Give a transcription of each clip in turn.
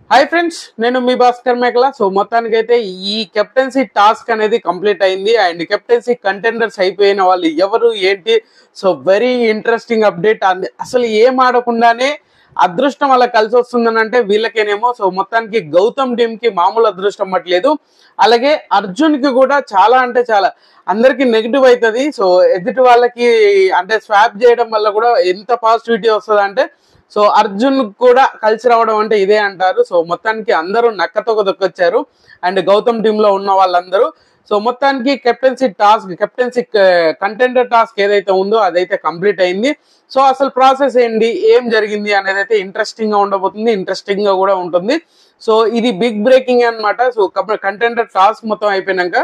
hi friends నేను మీ భాస్కర్ మేకల so మొత్తానికి అయితే ఈ కెప్టెన్సీ టాస్క్ అనేది కంప్లీట్ అయింది అండ్ కెప్టెన్సీ కంటెండర్స్ అయిపోయిన వాళ్ళు ఎవరు ఏంటి సో వెరీ ఇంట్రెస్టింగ్ అప్డేట్ అసలు ఏం ఆడకుండానే అదృష్టం అలా కలిసి వస్తుందని అంటే వీళ్ళకేనేమో సో మొత్తానికి గౌతమ్ టీమ్ కి మామూలు అదృష్టం పట్టలేదు అలాగే అర్జున్ కి కూడా చాలా అంటే చాలా అందరికి నెగిటివ్ అవుతుంది సో ఎదుటి వాళ్ళకి అంటే స్వాప్ చేయడం వల్ల కూడా ఎంత పాజిటివిటీ వస్తుంది అంటే సో అర్జున్ కూడా కలిసి రావడం అంటే ఇదే అంటారు సో మొత్తానికి అందరూ నక్కతో దొక్కొచ్చారు అండ్ గౌతమ్ టీమ్ లో ఉన్న వాళ్ళందరూ సో మొత్తానికి captaincy task captaincy contender task ఏదైతే ఉందో అదైతే కంప్లీట్ అయింది సో అసలు ప్రాసెస్ ఏంటి ఏం జరిగింది అనేది అయితే ఇంట్రెస్టింగ్ గా ఉండబోతుంది ఇంట్రెస్టింగ్ గా కూడా ఉంటుంది సో ఇది బిగ్ బ్రేకింగ్ అన్నమాట సో కంటెండర్ టాస్క్ మొత్తం అయిపోయినాక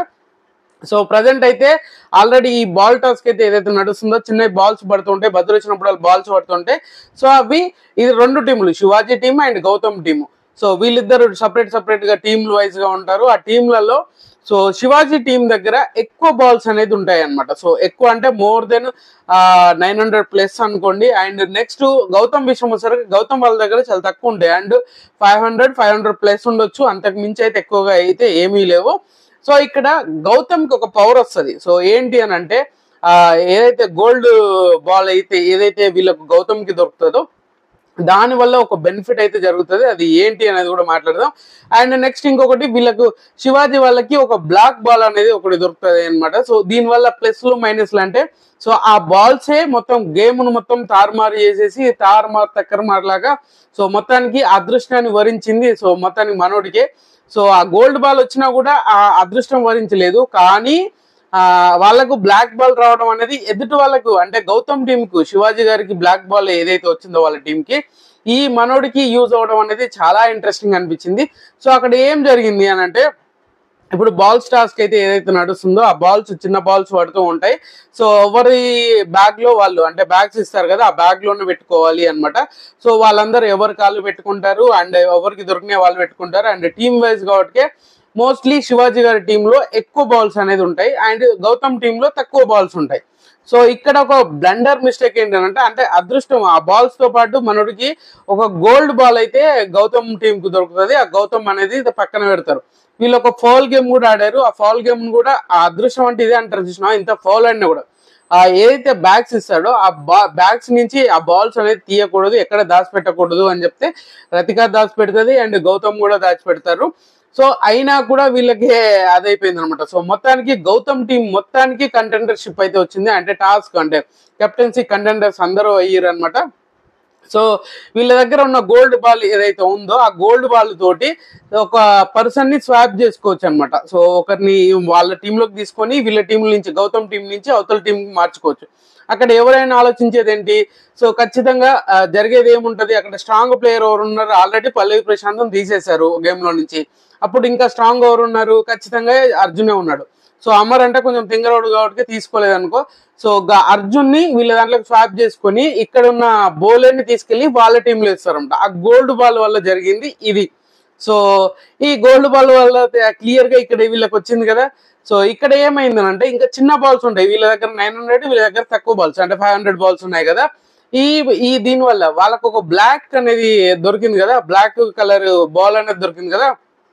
సో ప్రజెంట్ అయితే ఆల్రెడీ ఈ బాల్ టాస్క్ అయితే ఏదైతే నడుస్తుందో చిన్న బాల్స్ పడుతుంటే బదులు వచ్చినప్పుడు బాల్స్ పడుతుంటే సో అవి ఇది రెండు టీములు Shivaji team and Gautham team so వీళ్ళిద్దరు సపరేట్ సపరేట్ గా టీంలు వైజ్ గా ఉంటారు ఆ టీంలలో సో శివాజీ టీం దగ్గర ఎక్కువ బాల్స్ అనేది ఉంటాయి అనమాట సో ఎక్కువ అంటే more than nine hundred plus అనుకోండి అండ్ నెక్స్ట్ గౌతమ్ విషయం వచ్చేసరికి గౌతమ్ వాళ్ళ దగ్గర చాలా తక్కువ ఉంటాయి and five hundred five hundred plus ఉండొచ్చు అంతకు మించి అయితే ఎక్కువగా అయితే ఏమీ లేవు సో ఇక్కడ గౌతమ్కి ఒక పవర్ వస్తుంది సో ఏంటి అని అంటే ఆ, ఏదైతే గోల్డ్ బాల్ అయితే ఏదైతే వీళ్ళకు గౌతమ్కి దొరుకుతుందో దాని వల్ల ఒక బెనిఫిట్ అయితే జరుగుతుంది అది ఏంటి అనేది కూడా మాట్లాడదాం అండ్ నెక్స్ట్ ఇంకొకటి వీళ్ళకు శివాజీ వాళ్ళకి ఒక బ్లాక్ బాల్ అనేది ఒకటి దొరుకుతుంది అనమాట సో దీని వల్ల ప్లస్లు మైనస్లు అంటే సో ఆ బాల్సే మొత్తం గేమ్ ను మొత్తం తారుమారు చేసేసి తారుమారు తక్కరమారు లాగా సో మొత్తానికి అదృష్టాన్ని వరించింది సో మొత్తానికి మనోడికే సో ఆ గోల్డ్ బాల్ వచ్చినా కూడా ఆ అదృష్టం వరించలేదు కానీ ఆ వాళ్ళకు బ్లాక్ బాల్ రావడం అనేది ఎదుటి వాళ్ళకు అంటే గౌతమ్ టీం కు శివాజీ గారికి బ్లాక్ బాల్ ఏదైతే వచ్చిందో వాళ్ళ టీం కి ఈ మనోడికి యూజ్ అవడం అనేది చాలా ఇంట్రెస్టింగ్ అనిపించింది సో అక్కడ ఏం జరిగింది అని అంటే ఇప్పుడు బాల్స్ టాస్క్ అయితే ఏదైతే నడుస్తుందో ఆ బాల్స్ చిన్న బాల్స్ పడుతూ ఉంటాయి సో ఎవరి బ్యాగ్ లో వాళ్ళు అంటే బ్యాగ్స్ ఇస్తారు కదా ఆ బ్యాగ్ లోనే పెట్టుకోవాలి అన్నమాట సో వాళ్ళందరూ ఎవరి కాళ్ళు పెట్టుకుంటారు అండ్ ఎవరికి దొరికిన వాళ్ళు పెట్టుకుంటారు అండ్ టీమ్ వైజ్ కాబట్టి మోస్ట్లీ శివాజీ గారి టీంలో ఎక్కువ బాల్స్ అనేది ఉంటాయి అండ్ గౌతమ్ టీంలో తక్కువ బాల్స్ ఉంటాయి సో ఇక్కడ ఒక బ్లండర్ మిస్టేక్ ఏంటంటే అంటే అదృష్టం ఆ బాల్స్ తో పాటు మనోడికి ఒక గోల్డ్ బాల్ అయితే గౌతమ్ టీం కు దొరుకుతుంది ఆ గౌతమ్ అనేది ఇది పక్కన పెడతారు వీళ్ళు ఒక ఫౌల్ గేమ్ కూడా ఆడారు ఆ ఫౌల్ గేమ్ కూడా ఆ అదృష్టం అంటే ఇదే అంటారు చూసినా ఇంత ఫౌల్ అయినా కూడా ఆ ఏదైతే బ్యాగ్స్ ఇస్తాడో ఆ బా బ్యాగ్స్ నుంచి ఆ బాల్స్ అనేది తీయకూడదు ఎక్కడ దాచిపెట్టకూడదు అని చెప్తే రతిక దాచిపెడుతుంది అండ్ గౌతమ్ కూడా దాచిపెడతారు సో అయినా కూడా వీళ్ళకి అదైపోయింది అనమాట సో మొత్తానికి గౌతమ్ టీం మొత్తానికి కంటెండర్షిప్ అయితే వచ్చింది అంటే టాస్క్ అంటే కెప్టెన్సీ కంటెండర్స్ అందరూ అయ్యారు అనమాట సో వీళ్ళ దగ్గర ఉన్న గోల్డ్ బాల్ ఏదైతే ఉందో ఆ గోల్డ్ బాల్ తోటి ఒక పర్సన్ ని స్వాప్ చేసుకోవచ్చు అనమాట సో ఒకరిని వాళ్ళ టీంలోకి తీసుకొని వీళ్ళ టీం నుంచి గౌతమ్ టీం నుంచి అవతల టీం మార్చుకోవచ్చు అక్కడ ఎవరైనా ఆలోచించేది ఏంటి సో ఖచ్చితంగా ఆ, జరిగేది ఏముంటది అక్కడ స్ట్రాంగ్ ప్లేయర్ ఎవరు ఉన్నారు ఆల్రెడీ పల్లవి ప్రశాంతం తీసేశారు గేమ్ లో నుంచి అప్పుడు ఇంకా స్ట్రాంగ్ ఎవరు ఉన్నారు ఖచ్చితంగా అర్జునే ఉన్నాడు సో అమర్ అంటే కొంచెం తింగరోడు కాబట్టి తీసుకోలేదు అనుకో సో గా- అర్జున్ ని వీళ్ళ దాంట్లోకి స్వాప్ చేసుకొని ఇక్కడ ఉన్న బౌలర్ ని తీసుకెళ్లి వాళ్ళ టీంలో ఇస్తారంట ఆ గోల్డ్ బాల్ వల్ల జరిగింది ఇది సో ఈ గోల్డ్ బాల్ వల్ల క్లియర్ గా ఇక్కడ వీళ్ళకి వచ్చింది కదా సో ఇక్కడ ఏమైందని అంటే ఇంకా చిన్న బాల్స్ ఉంటాయి వీళ్ళ దగ్గర నైన్ హండ్రెడ్ వీళ్ళ దగ్గర తక్కువ బాల్స్ అంటే ఫైవ్ హండ్రెడ్ బాల్స్ ఉన్నాయి కదా ఈ ఈ దీని వల్ల వాళ్ళకు ఒక బ్లాక్ అనేది దొరికింది కదా బ్లాక్ కలర్ బాల్ అనేది దొరికింది కదా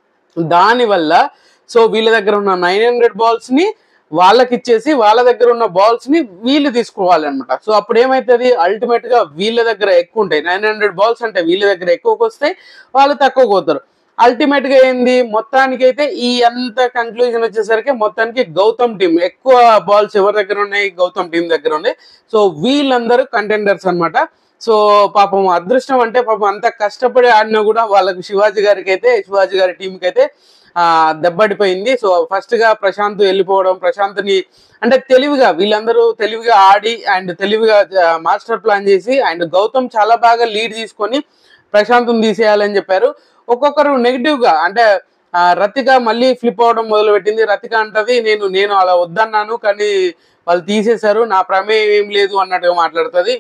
దాని వల్ల సో వీళ్ళ దగ్గర ఉన్న నైన్ హండ్రెడ్ బాల్స్ ని వాళ్ళకి ఇచ్చేసి వాళ్ళ దగ్గర ఉన్న బాల్స్ ని వీళ్ళు తీసుకోవాలి అనమాట సో అప్పుడు ఏమైతుంది అల్టిమేట్ గా వీళ్ళ దగ్గర ఎక్కువ ఉంటాయి నైన్ హండ్రెడ్ బాల్స్ అంటే వీళ్ళ దగ్గర ఎక్కువకి వస్తాయి వాళ్ళు తక్కువ పోతారు అల్టిమేట్ గా ఏంది మొత్తానికి అయితే ఈ అంత కంక్లూజన్ వచ్చేసరికి మొత్తానికి గౌతమ్ టీం ఎక్కువ బాల్స్ ఎవరి దగ్గర ఉన్నాయి గౌతమ్ టీం దగ్గర ఉన్నాయి సో వీళ్ళందరూ కంటెండర్స్ అన్నమాట సో పాపం అదృష్టం అంటే పాపం అంత కష్టపడి ఆడినా కూడా వాళ్ళకి శివాజీ గారికి అయితే శివాజీ గారి టీంకి అయితే ఆ దెబ్బడిపోయింది సో ఫస్ట్ గా ప్రశాంత్ వెళ్ళిపోవడం ప్రశాంత్ ని అంటే తెలివిగా వీళ్ళందరూ తెలివిగా ఆడి అండ్ తెలివిగా మాస్టర్ ప్లాన్ చేసి అండ్ గౌతమ్ చాలా బాగా లీడ్ తీసుకొని ప్రశాంత్ని తీసేయాలని చెప్పారు ఒక్కొక్కరు నెగిటివ్ గా అంటే ఆ, రతిక మళ్ళీ ఫ్లిప్ అవడం మొదలు పెట్టింది రతిక అంటది నేను నేను అలా వద్దన్నాను కానీ వాళ్ళు తీసేశారు నా ప్రమేయం ఏం లేదు అన్నట్టుగా మాట్లాడుతుంది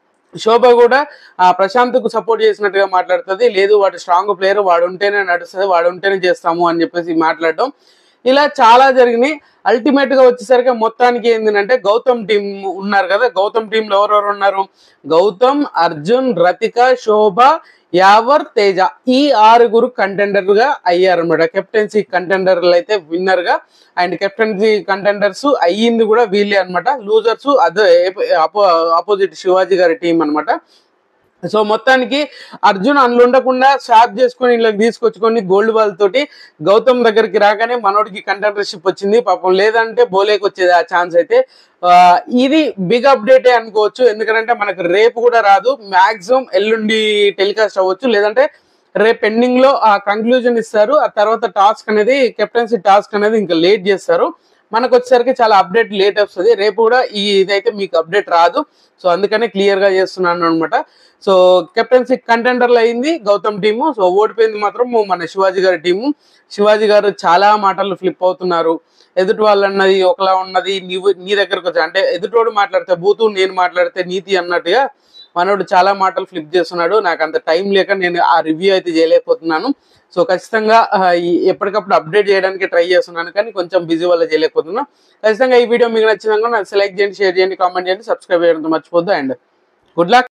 శోభ కూడా ఆ ప్రశాంత్ కు సపోర్ట్ చేసినట్టుగా మాట్లాడుతుంది లేదు వాడు స్ట్రాంగ్ ప్లేయర్ వాడు ఉంటేనే నడుస్తుంది వాడు ఉంటేనే చేస్తాము అని చెప్పేసి మాట్లాడడం ఇలా చాలా జరిగినాయి అల్టిమేట్ గా వచ్చేసరికి మొత్తానికి ఏంటంటే గౌతమ్ టీం ఉన్నారు కదా గౌతమ్ టీంలో ఎవరెవరు ఉన్నారు గౌతమ్ అర్జున్ రతిక శోభ యావర్ తేజ ఈ ఆరుగురు కంటెండర్ గా అయ్యారు అనమాట కెప్టెన్సీ కంటెండర్లు అయితే విన్నర్ గా అండ్ కెప్టెన్సీ కంటెండర్స్ అయ్యింది కూడా వీళ్ళే అనమాట లూజర్స్ అదే ఆపోజిట్ శివాజీ గారి టీం అన్నమాట సో మొత్తానికి అర్జున్ అందులో ఉండకుండా స్వాప్ చేసుకొని ఇళ్ళకి తీసుకొచ్చుకొని గోల్డ్ బాల్ తోటి గౌతమ్ దగ్గరికి రాగానే మనోడికి కంటెండర్షిప్ వచ్చింది పాపం లేదంటే బోలేకి వచ్చేది ఆ ఛాన్స్ అయితే ఆ, ఇది బిగ్ అప్డేటే అనుకోవచ్చు ఎందుకంటే మనకు రేపు కూడా రాదు మాక్సిమం ఎల్లుండి టెలికాస్ట్ అవ్వచ్చు లేదంటే రేపు ఎండింగ్ లో ఆ కంక్లూజన్ ఇస్తారు ఆ తర్వాత టాస్క్ అనేది కెప్టెన్సీ టాస్క్ అనేది ఇంకా లేట్ చేస్తారు మనకు వచ్చేసరికి చాలా అప్డేట్ లేట్ వస్తుంది రేపు కూడా ఈ ఇదైతే మీకు అప్డేట్ రాదు సో అందుకనే క్లియర్ గా చేస్తున్నాను అనమాట సో కెప్టెన్సీ కంటెండర్లు అయింది గౌతమ్ టీము సో ఓడిపోయింది మాత్రం మన శివాజీ గారి టీము శివాజీ గారు చాలా మాటలు ఫ్లిప్ అవుతున్నారు ఎదుటి వాళ్ళు అన్నది ఒకలా ఉన్నది నీవు నీ దగ్గరకు వచ్చా అంటే ఎదుటోడు మాట్లాడితే బూతు నేను మాట్లాడితే నీతి అన్నట్టుగా మనోడు చాలా మాటలు ఫ్లిప్ చేస్తున్నాడు నాకు అంత టైం లేక నేను ఆ రివ్యూ అయితే చేయలేకపోతున్నాను సో ఖచ్చితంగా ఆ, ఈ ఎప్పటికప్పుడు అప్డేట్ చేయడానికి ట్రై చేస్తున్నాను కానీ కొంచెం బిజీ వల్ల చేయలేకపోతున్నాను ఖచ్చితంగా ఈ వీడియో మీకు నచ్చినాక నాకు సెలెక్ట్ చేయండి షేర్ చేయండి కామెంట్ చేయండి సబ్స్క్రైబ్ చేయడం మర్చిపోద్దు అండ్ గుడ్ లక్